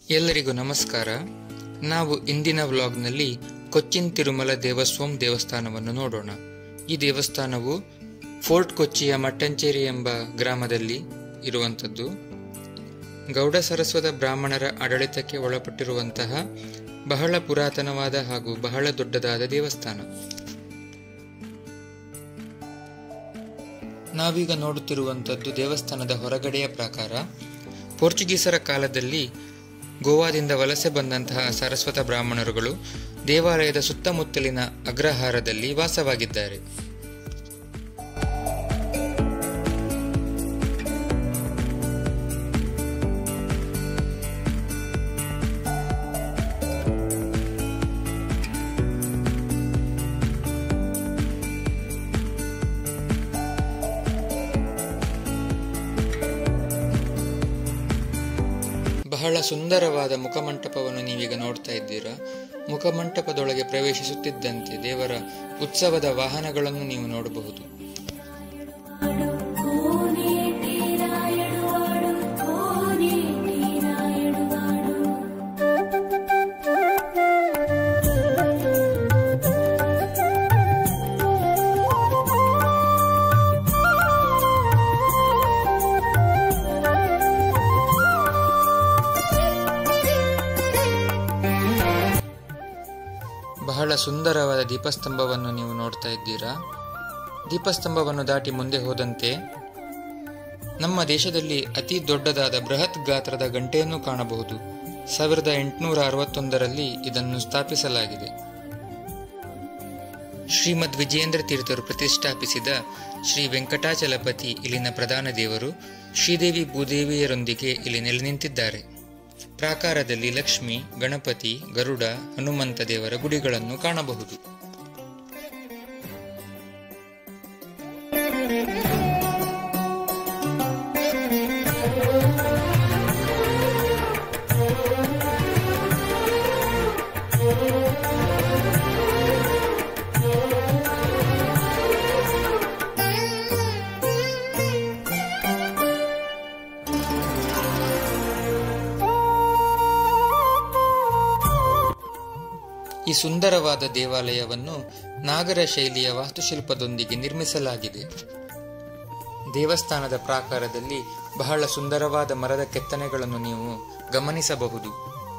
ಎಲ್ಲರಿಗೂ ನಮಸ್ಕಾರ ನಾವು ಇಂದಿನ ವ್ಲಾಗ್ನಲ್ಲಿ ಕೊಚ್ಚಿನ್ ತಿರುಮಲ ದೇವಸ್ವಂ ದೇವಸ್ಥಾನವನ್ನು ನೋಡೋಣ ಈ ದೇವಸ್ಥಾನವು ಫೋರ್ಟ್ ಕೊಚ್ಚಿಯ ಮಟ್ಟಂಚೇರಿ ಎಂಬ ಗ್ರಾಮದಲ್ಲಿ ಇರುವಂಥದ್ದು ಗೌಡ ಸರಸ್ವತ ಬ್ರಾಹ್ಮಣರ ಆಡಳಿತಕ್ಕೆ ಒಳಪಟ್ಟಿರುವಂತಹ ಬಹಳ ಪುರಾತನವಾದ ಹಾಗೂ ಬಹಳ ದೊಡ್ಡದಾದ ದೇವಸ್ಥಾನ ನಾವೀಗ ನೋಡುತ್ತಿರುವಂಥದ್ದು ದೇವಸ್ಥಾನದ ಹೊರಗಡೆಯ ಪ್ರಾಕಾರ ಪೋರ್ಚುಗೀಸರ ಕಾಲದಲ್ಲಿ ಗೋವಾದಿಂದ ವಲಸೆ ಬಂದಂತಹ ಸರಸ್ವತ ಬ್ರಾಹ್ಮಣರುಗಳು ದೇವಾಲಯದ ಸುತ್ತಮುತ್ತಲಿನ ಅಗ್ರಹಾರದಲ್ಲಿ ವಾಸವಾಗಿದ್ದಾರೆ ಬಹಳ ಸುಂದರವಾದ ಮುಖಮಂಟಪವನ್ನು ನೀವೀಗ ನೋಡ್ತಾ ಇದ್ದೀರಾ ಮುಖಮಂಟಪದೊಳಗೆ ಪ್ರವೇಶಿಸುತ್ತಿದ್ದಂತೆ ದೇವರ ಉತ್ಸವದ ವಾಹನಗಳನ್ನು ನೀವು ನೋಡಬಹುದು ಬಹಳ ಸುಂದರವಾದ ದೀಪಸ್ತಂಭವನ್ನು ನೀವು ನೋಡ್ತಾ ಇದ್ದೀರಾ ದೀಪಸ್ತಂಭವನ್ನು ದಾಟಿ ಮುಂದೆ ಹೋದಂತೆ ನಮ್ಮ ದೇಶದಲ್ಲಿ ಅತಿ ದೊಡ್ಡದಾದ ಬೃಹತ್ ಗಾತ್ರದ ಗಂಟೆಯನ್ನು ಕಾಣಬಹುದು ಸಾವಿರದ ಎಂಟುನೂರ ಅರವತ್ತೊಂದರಲ್ಲಿ ಇದನ್ನು ಸ್ಥಾಪಿಸಲಾಗಿದೆ ಶ್ರೀಮದ್ ವಿಜೇಂದ್ರ ತೀರ್ಥರು ಪ್ರತಿಷ್ಠಾಪಿಸಿದ ಶ್ರೀ ವೆಂಕಟಾಚಲಪತಿ ಇಲ್ಲಿನ ಪ್ರಧಾನ ದೇವರು ಶ್ರೀದೇವಿ ಭೂದೇವಿಯರೊಂದಿಗೆ ಇಲ್ಲಿ ನೆಲೆ ನಿಂತಿದ್ದಾರೆ ಪ್ರಾಕಾರದಲ್ಲಿ ಲಕ್ಷ್ಮಿ ಗಣಪತಿ ಗರುಡ ಹನುಮಂತ ದೇವರ ಗುಡಿಗಳನ್ನು ಕಾಣಬಹುದು ಈ ಸುಂದರವಾದ ದೇವಾಲಯವನ್ನು ನಾಗರ ಶೈಲಿಯ ವಾಸ್ತುಶಿಲ್ಪದೊಂದಿಗೆ ನಿರ್ಮಿಸಲಾಗಿದೆ ದೇವಸ್ಥಾನದ ಪ್ರಾಕಾರದಲ್ಲಿ ಬಹಳ ಸುಂದರವಾದ ಮರದ ಕೆತ್ತನೆಗಳನ್ನು ನೀವು ಗಮನಿಸಬಹುದು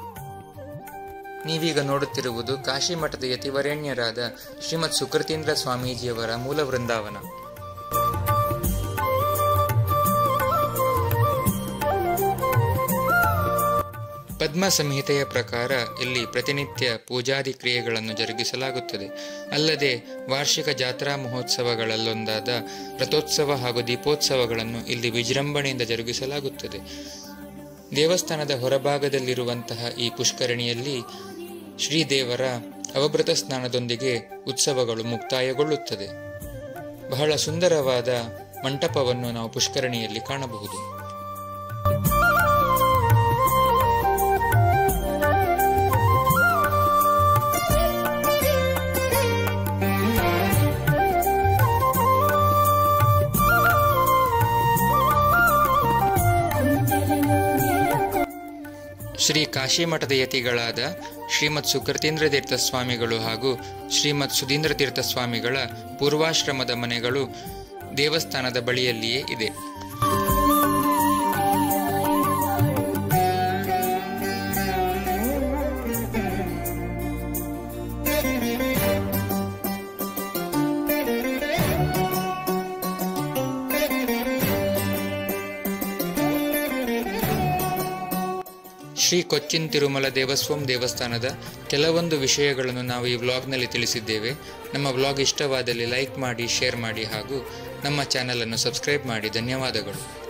ನೀವೀಗ ನೋಡುತ್ತಿರುವುದು ಕಾಶಿ ಮಠದ ಯತಿವರೇಣ್ಯರಾದ ಶ್ರೀಮತ್ ಸುಕೃತೀಂದ್ರ ಸ್ವಾಮೀಜಿಯವರ ಮೂಲ ವೃಂದಾವನ ಪದ್ಮ ಸಂಹಿತೆಯ ಪ್ರಕಾರ ಇಲ್ಲಿ ಪ್ರತಿನಿತ್ಯ ಪೂಜಾದಿ ಕ್ರಿಯೆಗಳನ್ನು ಜರುಗಿಸಲಾಗುತ್ತದೆ ಅಲ್ಲದೆ ವಾರ್ಷಿಕ ಜಾತ್ರಾ ಮಹೋತ್ಸವಗಳಲ್ಲೊಂದಾದ ರಥೋತ್ಸವ ಹಾಗೂ ದೀಪೋತ್ಸವಗಳನ್ನು ಇಲ್ಲಿ ವಿಜೃಂಭಣೆಯಿಂದ ಜರುಗಿಸಲಾಗುತ್ತದೆ ದೇವಸ್ಥಾನದ ಹೊರಭಾಗದಲ್ಲಿರುವಂತಹ ಈ ಪುಷ್ಕರಣಿಯಲ್ಲಿ ಶ್ರೀದೇವರ ಅವಭೃತ ಸ್ನಾನದೊಂದಿಗೆ ಉತ್ಸವಗಳು ಮುಕ್ತಾಯಗೊಳ್ಳುತ್ತದೆ ಬಹಳ ಸುಂದರವಾದ ಮಂಟಪವನ್ನು ನಾವು ಪುಷ್ಕರಣಿಯಲ್ಲಿ ಕಾಣಬಹುದು ಶ್ರೀ ಕಾಶಿಮಠದ ಯತಿಗಳಾದ ಶ್ರೀಮತ್ ಸುಕೃತೀಂದ್ರ ತೀರ್ಥ ಸ್ವಾಮಿಗಳು ಹಾಗೂ ಶ್ರೀಮತ್ ಸುಧೀಂದ್ರ ತೀರ್ಥ ಸ್ವಾಮಿಗಳ ಪೂರ್ವಾಶ್ರಮದ ಮನೆಗಳು ದೇವಸ್ಥಾನದ ಬಳಿಯಲ್ಲಿಯೇ ಇದೆ ಶ್ರೀ ಕೊಚ್ಚಿನ್ ತಿರುಮಲ ದೇವಸ್ವಂ ದೇವಸ್ಥಾನದ ಕೆಲವೊಂದು ವಿಷಯಗಳನ್ನು ನಾವು ಈ ವ್ಲಾಗ್ನಲ್ಲಿ ತಿಳಿಸಿದ್ದೇವೆ ನಮ್ಮ ವ್ಲಾಗ್ ಇಷ್ಟವಾದಲ್ಲಿ ಲೈಕ್ ಮಾಡಿ ಶೇರ್ ಮಾಡಿ ಹಾಗೂ ನಮ್ಮ ಚಾನಲನ್ನು ಸಬ್ಸ್ಕ್ರೈಬ್ ಮಾಡಿ ಧನ್ಯವಾದಗಳು